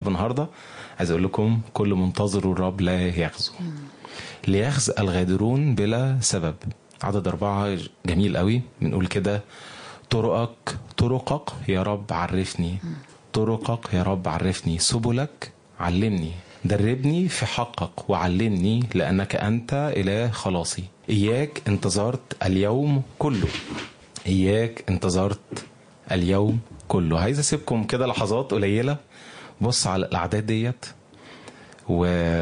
النهارده عايز اقول لكم كل منتظر الرب لا يغزو ليغز الغادرون بلا سبب عدد أربعة جميل قوي بنقول كده طرقك طرقك يا رب عرفني طرقك يا رب عرفني سبلك علمني دربني في حقك وعلمني لأنك أنت إله خلاصي إياك انتظرت اليوم كله إياك انتظرت اليوم كله عايز أسيبكم كده لحظات قليلة بص على الأعداد ديت و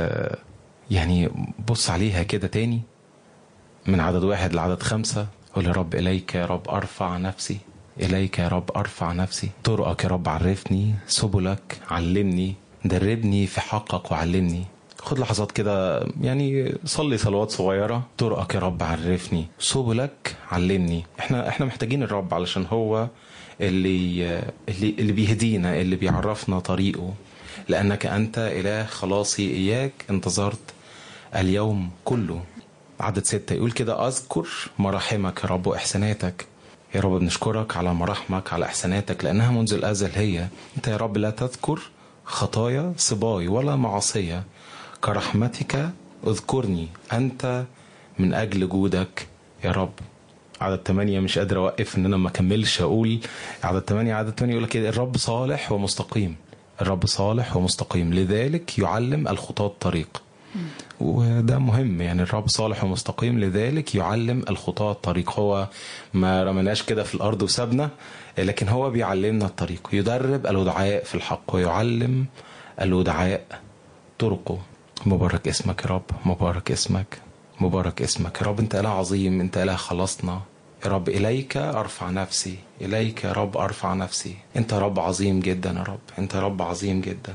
يعني بص عليها كده تاني من عدد واحد لعدد خمسة قول يا رب إليك يا رب أرفع نفسي إليك يا رب أرفع نفسي طرقك يا رب عرفني سبلك علمني دربني في حقك وعلمني خد لحظات كده يعني صلي صلوات صغيرة طرقك يا رب عرفني سبلك علمني احنا احنا محتاجين الرب علشان هو اللي اللي اللي بيهدينا اللي بيعرفنا طريقه لأنك أنت إله خلاصي إياك انتظرت اليوم كله عدد ستة يقول كده أذكر مراحمك يا رب وإحساناتك يا رب بنشكرك على مراحمك على إحساناتك لأنها منذ الأزل هي أنت يا رب لا تذكر خطايا صباي ولا معصية كرحمتك اذكرني أنت من أجل جودك يا رب عدد ثمانية مش قادر أوقف إن أنا ما أكملش أقول عدد ثمانية عدد ثمانية يقول كده الرب صالح ومستقيم الرب صالح ومستقيم لذلك يعلم الخطاة الطريق وده مهم يعني الرب صالح ومستقيم لذلك يعلم الخطاة الطريق هو ما رمناش كده في الأرض وسابنا لكن هو بيعلمنا الطريق يدرب الودعاء في الحق ويعلم الودعاء طرقه مبارك اسمك يا رب مبارك اسمك مبارك اسمك يا رب انت اله عظيم انت اله خلصنا يا رب اليك ارفع نفسي اليك يا رب ارفع نفسي انت رب عظيم جدا يا رب انت رب عظيم جدا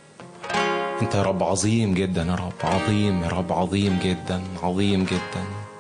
انت يا رب عظيم جدا يا رب عظيم يا رب عظيم جدا عظيم جدا